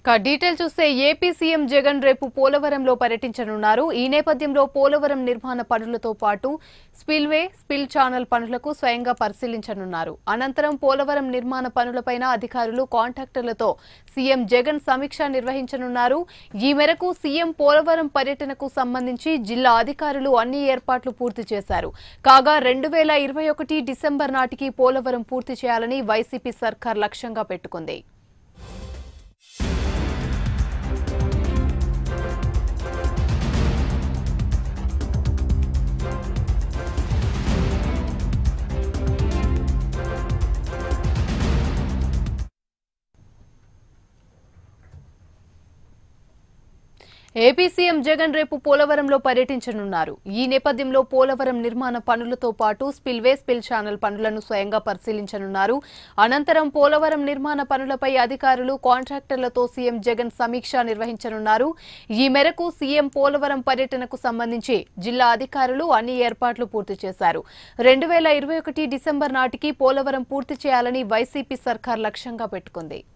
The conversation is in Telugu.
ఇక డీటెయిల్ చూస్తే ఏపీ సీఎం జగన్ రేపు పోలవరంలో పర్యటించనున్నారు ఈ నేపథ్యంలో పోలవరం నిర్మాణ పనులతో పాటు స్పిల్వే స్పిల్ ఛానల్ పనులకు స్వయంగా పరిశీలించనున్నారు అనంతరం పోలవరం నిర్మాణ పనులపైన అధికారులు కాంట్రాక్టర్లతో సీఎం జగన్ సమీక్ష నిర్వహించనున్నారు ఈ మేరకు సీఎం పోలవరం పర్యటనకు సంబంధించి జిల్లా అధికారులు అన్ని ఏర్పాట్లు పూర్తి చేశారు కాగా రెండు వేల ఇరవై ఒకటి డిసెంబర్ నాటికి పోలవరం పూర్తి చేయాలని వైసీపీ సర్కార్ లక్ష్యంగా పెట్టుకుంది ఏపీ సీఎం జగన్ రేపు పోలవరంలో పర్యటించనున్నారు ఈ నేపథ్యంలో పోలవరం నిర్మాణ పనులతో పాటు స్పిల్వే స్పిల్ ఛానల్ పనులను స్వయంగా పరిశీలించనున్నారు అనంతరం పోలవరం నిర్మాణ పనులపై అధికారులు కాంట్రాక్టర్లతో సీఎం జగన్ సమీక్ష నిర్వహించనున్నారు ఈ మేరకు సీఎం పోలవరం పర్యటనకు సంబంధించి జిల్లా అధికారులు అన్ని ఏర్పాట్లు పూర్తి చేశారు రెండు వేల ఇరవై ఒకటి డిసెంబర్ నాటికి పోలవరం పూర్తి చేయాలని వైసీపీ సర్కార్ లక్ష్యంగా పెట్టుకుంది